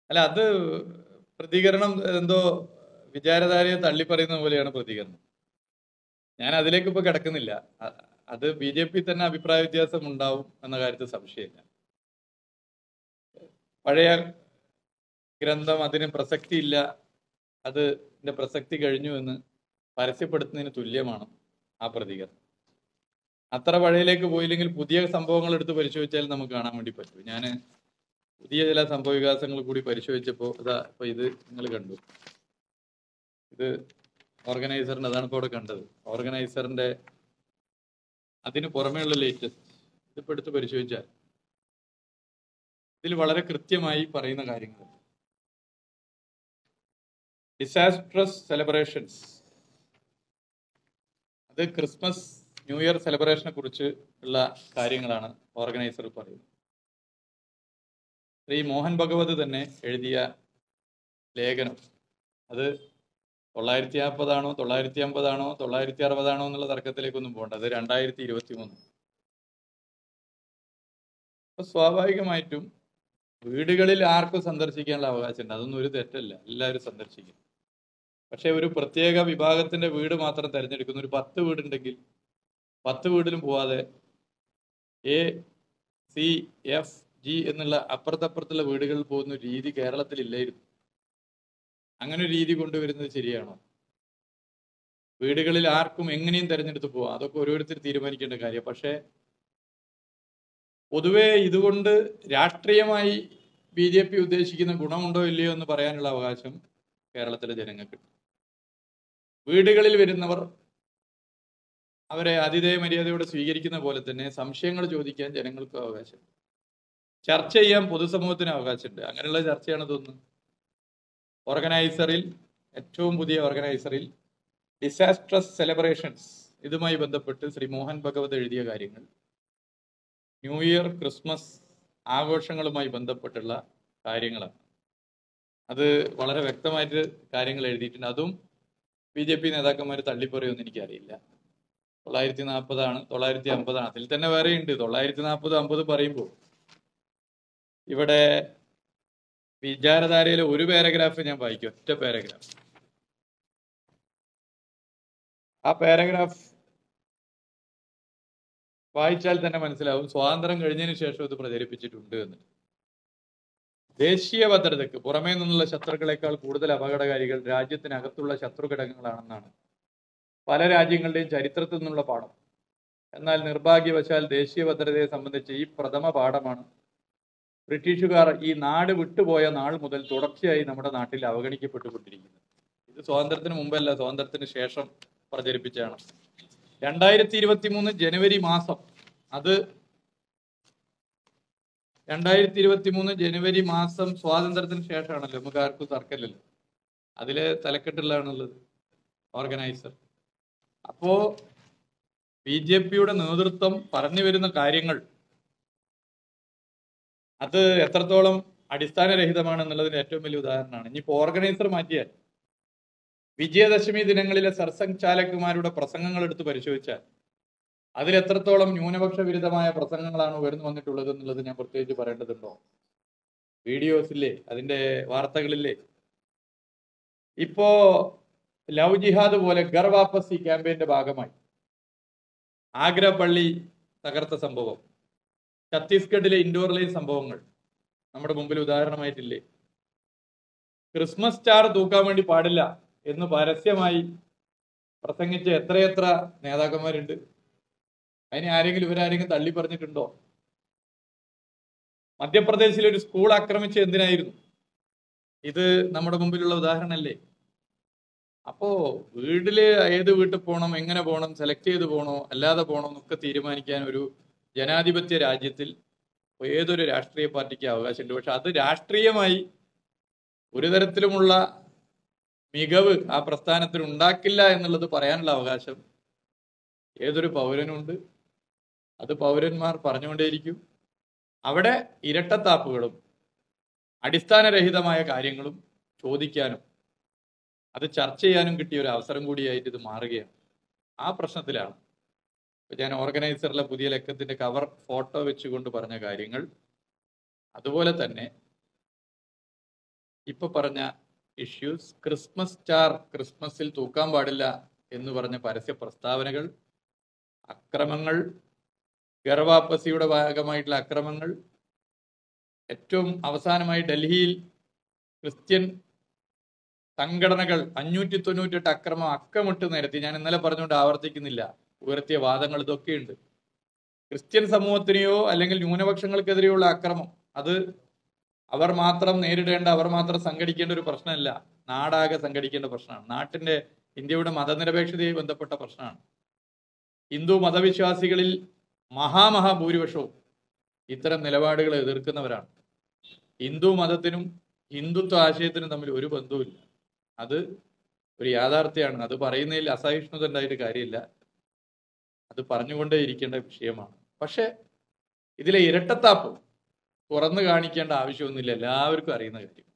അല്ല അത് പ്രതികരണം എന്തോ വിചാരധാരയെ തള്ളിപ്പറയുന്ന പോലെയാണ് പ്രതികരണം ഞാൻ അതിലേക്ക് ഇപ്പൊ കിടക്കുന്നില്ല അ- അത് ബി ജെ പി തന്നെ അഭിപ്രായ വ്യത്യാസം ഉണ്ടാവും എന്ന കാര്യത്തിൽ സംശയമില്ല പഴയ ഗ്രന്ഥം അതിന് പ്രസക്തിയില്ല അത് ഇതിന്റെ പ്രസക്തി കഴിഞ്ഞു എന്ന് പരസ്യപ്പെടുത്തുന്നതിന് തുല്യമാണ് ആ പ്രതികരണം അത്ര പഴയയിലേക്ക് പോയില്ലെങ്കിൽ പുതിയ സംഭവങ്ങൾ എടുത്ത് പരിശോധിച്ചാൽ നമുക്ക് കാണാൻ വേണ്ടി പറ്റും ഞാൻ പുതിയ ചില സംഭവ വികാസങ്ങൾ കൂടി പരിശോധിച്ചപ്പോൾ ഇതാ ഇപ്പൊ ഇത് നിങ്ങൾ കണ്ടു ഇത് ഓർഗനൈസറിന്റെ അതാണ് ഇപ്പോൾ ഇവിടെ കണ്ടത് ഓർഗനൈസറിന്റെ അതിന് പുറമേയുള്ള ലേറ്റസ്റ്റ് ഇതിപ്പോ എടുത്ത് പരിശോധിച്ചാൽ ഇതിൽ വളരെ കൃത്യമായി പറയുന്ന കാര്യങ്ങൾ ഡിസാസ്ട്രസ് സെലിബ്രേഷൻസ് അത് ക്രിസ്മസ് ന്യൂ ഇയർ സെലിബ്രേഷനെ കുറിച്ച് ഉള്ള കാര്യങ്ങളാണ് ഓർഗനൈസർ പറയുന്നത് ശ്രീ മോഹൻ ഭഗവത് തന്നെ എഴുതിയ ലേഖനം അത് തൊള്ളായിരത്തി നാൽപ്പതാണോ തൊള്ളായിരത്തി അമ്പതാണോ തൊള്ളായിരത്തി അറുപതാണോ എന്നുള്ള തർക്കത്തിലേക്കൊന്നും പോകണ്ട അത് രണ്ടായിരത്തി ഇരുപത്തി മൂന്ന് അപ്പൊ സ്വാഭാവികമായിട്ടും വീടുകളിൽ ആർക്കും സന്ദർശിക്കാനുള്ള അവകാശമുണ്ട് അതൊന്നും ഒരു തെറ്റല്ല എല്ലാവരും സന്ദർശിക്കും പക്ഷെ ഒരു പ്രത്യേക വിഭാഗത്തിന്റെ വീട് മാത്രം തിരഞ്ഞെടുക്കുന്ന ഒരു പത്ത് വീടുണ്ടെങ്കിൽ പത്ത് വീടിലും പോവാതെ എ സി എഫ് ജി എന്നുള്ള അപ്പുറത്തപ്പുറത്തുള്ള വീടുകളിൽ പോകുന്ന ഒരു രീതി കേരളത്തിൽ ഇല്ലായിരുന്നു അങ്ങനെ ഒരു രീതി കൊണ്ടുവരുന്നത് ശരിയാണോ വീടുകളിൽ ആർക്കും എങ്ങനെയും തെരഞ്ഞെടുത്ത് പോവാം അതൊക്കെ ഓരോരുത്തർ തീരുമാനിക്കേണ്ട കാര്യം പക്ഷേ പൊതുവെ ഇതുകൊണ്ട് രാഷ്ട്രീയമായി ബി ജെ പി ഉദ്ദേശിക്കുന്ന ഗുണമുണ്ടോ ഇല്ലയോ എന്ന് പറയാനുള്ള അവകാശം കേരളത്തിലെ ജനങ്ങൾക്ക് വീടുകളിൽ വരുന്നവർ അവരെ അതിഥേയ മര്യാദയോടെ സ്വീകരിക്കുന്ന പോലെ തന്നെ സംശയങ്ങൾ ചോദിക്കാൻ ജനങ്ങൾക്ക് അവകാശം ചർച്ച ചെയ്യാൻ പൊതുസമൂഹത്തിന് അവകാശമുണ്ട് അങ്ങനെയുള്ള ചർച്ചയാണ് ഇതൊന്നും ഓർഗനൈസറിൽ ഏറ്റവും പുതിയ ഓർഗനൈസറിൽ ഡിസാസ്ട്രസ് സെലിബ്രേഷൻസ് ഇതുമായി ബന്ധപ്പെട്ട് ശ്രീ മോഹൻ ഭഗവത് എഴുതിയ കാര്യങ്ങൾ ന്യൂ ഇയർ ക്രിസ്മസ് ആഘോഷങ്ങളുമായി ബന്ധപ്പെട്ടുള്ള കാര്യങ്ങളാണ് അത് വളരെ വ്യക്തമായിട്ട് കാര്യങ്ങൾ എഴുതിയിട്ടുണ്ട് അതും ബി ജെ പി നേതാക്കന്മാർ തള്ളിപ്പറയുമെന്ന് എനിക്കറിയില്ല തൊള്ളായിരത്തി നാൽപ്പതാണ് തൊള്ളായിരത്തി അമ്പതാണ് അതിൽ തന്നെ വേറെ ഉണ്ട് തൊള്ളായിരത്തി നാൽപ്പത് അമ്പത് പറയുമ്പോൾ ഇവിടെ വിചാരധാരയിലെ ഒരു പാരഗ്രാഫ് ഞാൻ വായിക്കും ഒറ്റ പാരഗ്രാഫ് ആ പാരഗ്രാഫ് വായിച്ചാൽ തന്നെ മനസ്സിലാവും സ്വാതന്ത്ര്യം കഴിഞ്ഞതിന് ശേഷം ഇത് പ്രചരിപ്പിച്ചിട്ടുണ്ട് എന്ന് ദേശീയ ഭദ്രതയ്ക്ക് പുറമേ നിന്നുള്ള ശത്രുക്കളെക്കാൾ കൂടുതൽ അപകടകാരികൾ രാജ്യത്തിനകത്തുള്ള ശത്രു ഘടകങ്ങളാണെന്നാണ് പല രാജ്യങ്ങളുടെയും ചരിത്രത്തിൽ നിന്നുള്ള പാഠം എന്നാൽ നിർഭാഗ്യവശാൽ ദേശീയ ഭദ്രതയെ സംബന്ധിച്ച് ഈ പ്രഥമ പാഠമാണ് ബ്രിട്ടീഷുകാർ ഈ നാട് വിട്ടുപോയ നാൾ മുതൽ തുടർച്ചയായി നമ്മുടെ നാട്ടിൽ അവഗണിക്കപ്പെട്ടുകൊണ്ടിരിക്കുന്നത് ഇത് സ്വാതന്ത്ര്യത്തിന് മുമ്പല്ല സ്വാതന്ത്ര്യത്തിന് ശേഷം പ്രചരിപ്പിച്ചാണ് രണ്ടായിരത്തി ഇരുപത്തി മൂന്ന് ജനുവരി മാസം അത് രണ്ടായിരത്തി ഇരുപത്തി മൂന്ന് ജനുവരി മാസം സ്വാതന്ത്ര്യത്തിന് ശേഷമാണല്ലോ നമുക്ക് ആർക്കും തർക്കമില്ലല്ലോ അതിലെ തലക്കെട്ടുള്ളതാണുള്ളത് ഓർഗനൈസർ അപ്പോ ബി ജെ പിയുടെ നേതൃത്വം പറഞ്ഞു വരുന്ന കാര്യങ്ങൾ അത് എത്രത്തോളം അടിസ്ഥാനരഹിതമാണ് എന്നുള്ളതിന് ഏറ്റവും വലിയ ഉദാഹരണമാണ് ഇനിയിപ്പോ ഓർഗനൈസർ മാറ്റിയാൽ വിജയദശമി ദിനങ്ങളിലെ സർസംഘാലകന്മാരുടെ പ്രസംഗങ്ങൾ എടുത്ത് പരിശോധിച്ചാൽ അതിൽ എത്രത്തോളം ന്യൂനപക്ഷ വിരുദ്ധമായ പ്രസംഗങ്ങളാണ് ഉയർന്നു വന്നിട്ടുള്ളത് എന്നുള്ളത് ഞാൻ പ്രത്യേകിച്ച് പറയേണ്ടതുണ്ടോ വീഡിയോസില്ലേ അതിന്റെ വാർത്തകളില്ലേ ഇപ്പോ ലവ് ജിഹാദ് പോലെ ഗർ വാപ്പസി ക്യാമ്പയിന്റെ ഭാഗമായി ആഗ്ര പള്ളി തകർത്ത സംഭവം ഛത്തീസ്ഗഡിലെ ഇൻഡോർ ലൈൻ സംഭവങ്ങൾ നമ്മുടെ മുമ്പിൽ ഉദാഹരണമായിട്ടില്ലേ ക്രിസ്മസ് സ്റ്റാർ തൂക്കാൻ വേണ്ടി പാടില്ല എന്ന് പരസ്യമായി പ്രസംഗിച്ച എത്രയെത്ര നേതാക്കന്മാരുണ്ട് അതിനെ ആരെങ്കിലും ഇവരാരെങ്കിലും തള്ളി പറഞ്ഞിട്ടുണ്ടോ മധ്യപ്രദേശിൽ ഒരു സ്കൂൾ ആക്രമിച്ച എന്തിനായിരുന്നു ഇത് നമ്മുടെ മുമ്പിലുള്ള ഉദാഹരണമല്ലേ അപ്പോ വീട്ടില് ഏത് വീട്ടിൽ പോകണം എങ്ങനെ പോകണം സെലക്ട് ചെയ്ത് പോകണോ അല്ലാതെ പോകണോ എന്നൊക്കെ തീരുമാനിക്കാൻ ഒരു ജനാധിപത്യ രാജ്യത്തിൽ ഏതൊരു രാഷ്ട്രീയ പാർട്ടിക്ക് അവകാശമുണ്ട് പക്ഷെ അത് രാഷ്ട്രീയമായി ഒരു തരത്തിലുമുള്ള മികവ് ആ പ്രസ്ഥാനത്തിന് ഉണ്ടാക്കില്ല എന്നുള്ളത് പറയാനുള്ള അവകാശം ഏതൊരു പൗരനുണ്ട് അത് പൗരന്മാർ പറഞ്ഞുകൊണ്ടേയിരിക്കും അവിടെ ഇരട്ടത്താപ്പുകളും അടിസ്ഥാനരഹിതമായ കാര്യങ്ങളും ചോദിക്കാനും അത് ചർച്ച ചെയ്യാനും കിട്ടിയ ഒരു അവസരം കൂടിയായിട്ട് ഇത് മാറുകയാണ് ആ പ്രശ്നത്തിലാണ് ഇപ്പൊ ഞാൻ ഓർഗനൈസറിലെ പുതിയ ലക്കത്തിന്റെ കവർ ഫോട്ടോ വെച്ചുകൊണ്ട് പറഞ്ഞ കാര്യങ്ങൾ അതുപോലെ തന്നെ ഇപ്പൊ പറഞ്ഞ ഇഷ്യൂസ് ക്രിസ്മസ് സ്റ്റാർ ക്രിസ്മസിൽ തൂക്കാൻ പാടില്ല എന്ന് പറഞ്ഞ പരസ്യ പ്രസ്താവനകൾ അക്രമങ്ങൾ ഗർഭാപ്പസിയുടെ ഭാഗമായിട്ടുള്ള അക്രമങ്ങൾ ഏറ്റവും അവസാനമായി ഡൽഹിയിൽ ക്രിസ്ത്യൻ സംഘടനകൾ അഞ്ഞൂറ്റി തൊണ്ണൂറ്റെട്ട് അക്രമം അക്കമിട്ട് നിരത്തി ഞാൻ ഇന്നലെ പറഞ്ഞുകൊണ്ട് ആവർത്തിക്കുന്നില്ല ഉയർത്തിയ വാദങ്ങൾ ഇതൊക്കെയുണ്ട് ക്രിസ്ത്യൻ സമൂഹത്തിനെയോ അല്ലെങ്കിൽ ന്യൂനപക്ഷങ്ങൾക്കെതിരെയുള്ള അക്രമം അത് അവർ മാത്രം നേരിടേണ്ട അവർ മാത്രം സംഘടിക്കേണ്ട ഒരു പ്രശ്നമല്ല നാടാകെ സംഘടിക്കേണ്ട പ്രശ്നമാണ് നാട്ടിന്റെ ഇന്ത്യയുടെ മതനിരപേക്ഷതയുമായി ബന്ധപ്പെട്ട പ്രശ്നമാണ് ഹിന്ദു മതവിശ്വാസികളിൽ മഹാമഹാഭൂരിപക്ഷവും ഇത്തരം നിലപാടുകളെ എതിർക്കുന്നവരാണ് ഹിന്ദു മതത്തിനും ഹിന്ദുത്വ ആശയത്തിനും തമ്മിൽ ഒരു ബന്ധവുമില്ല അത് ഒരു യാഥാർത്ഥ്യമാണ് അത് പറയുന്നതിൽ അസഹിഷ്ണുത ഉണ്ടായിട്ട് കാര്യമില്ല അത് പറഞ്ഞുകൊണ്ടേ ഇരിക്കേണ്ട വിഷയമാണ് പക്ഷെ ഇതിലെ ഇരട്ടത്താപ്പ് തുറന്നു കാണിക്കേണ്ട ആവശ്യമൊന്നുമില്ല എല്ലാവർക്കും അറിയുന്ന കാര്യം